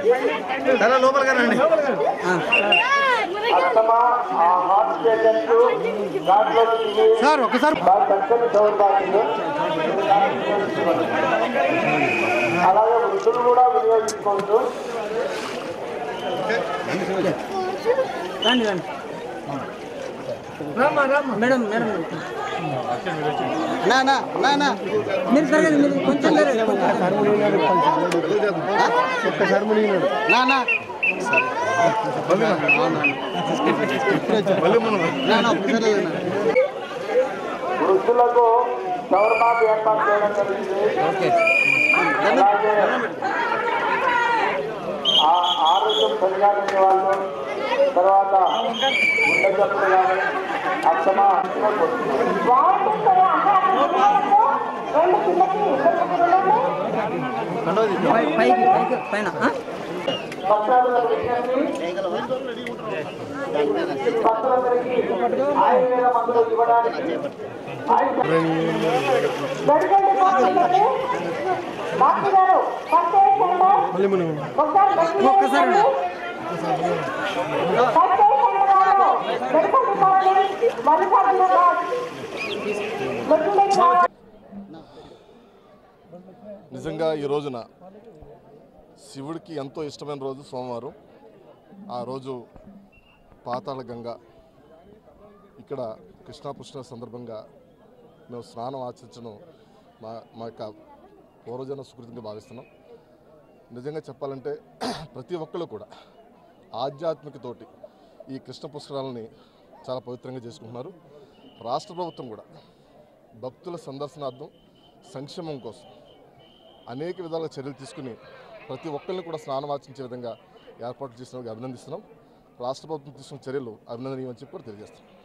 చాలా లోపలిగా రండి అత్తమా ఆ హార్ట్ పేషెంట్లు దాంట్లో తిరిగి సార్ ఒకసారి బాగా చక్కని సౌకర్యాలు అలాగే వృద్ధులు కూడా వినియోగించుకోవచ్చు రండి రండి మేడం మేడం నా నా నా నా మీరు జరగండి మీరు కొంచెం జరగండి ఒక్కసారి మునిగినాడు నా నా నా నా ఒక్కసారి లేనా? వృద్ధులకు సౌరమాత ఏర్పాటు చేయడం జరిగింది అలాగే ఆ ఆరోగ్యం సరిగా లేని వాళ్ళు తర్వాత గుండె జబ్బులు కానీ అక్షమా పై- పైకి పైకి పైన ఆ? భక్తులందరూ విజ్ఞప్తి భక్తులందరికీ ఆయుర్వేద మందులు ఇవ్వడానికి దొరకండి పోతుందండి డాక్టర్ గారు ఫస్ట్ ఎయిడ్ సెంటర్ ఒకసారి గట్టిగా ఒక్కసారి ఇవ్వండి. ఫస్ట్ ఎయిడ్ సెంటర్ వాళ్ళు దొరకండి పోండి మరుసటి గట్టిగా కావాలి నిజంగా ఈ రోజున శివుడికి ఎంతో ఇష్టమైన రోజు సోమవారం ఆ రోజు పాతాళ గంగ ఇక్కడ కృష్ణా పుష్కర సందర్భంగా మేము స్నానం ఆచరించడం మా మా యొక్క పూర్వజన సుకృతిగా భావిస్తున్నాం నిజంగా చెప్పాలంటే ప్రతి ఒక్కళ్ళు కూడా ఆధ్యాత్మికతోటి ఈ కృష్ణ పుష్కరాలని చాలా పవిత్రంగా చేసుకుంటున్నారు రాష్ట్ర ప్రభుత్వం కూడా భక్తుల సందర్శనార్థం సంక్షేమం కోసం అనేక విధాలుగా చర్యలు తీసుకుని ప్రతి ఒక్కరిని కూడా స్నానం ఆచరించే విధంగా ఏర్పాటు చేసిన అభినందిస్తున్నాం రాష్ట్ర ప్రభుత్వం తీసుకున్న చర్యలు అభినందనీయమని చెప్పి కూడా తెలియజేస్తున్నాం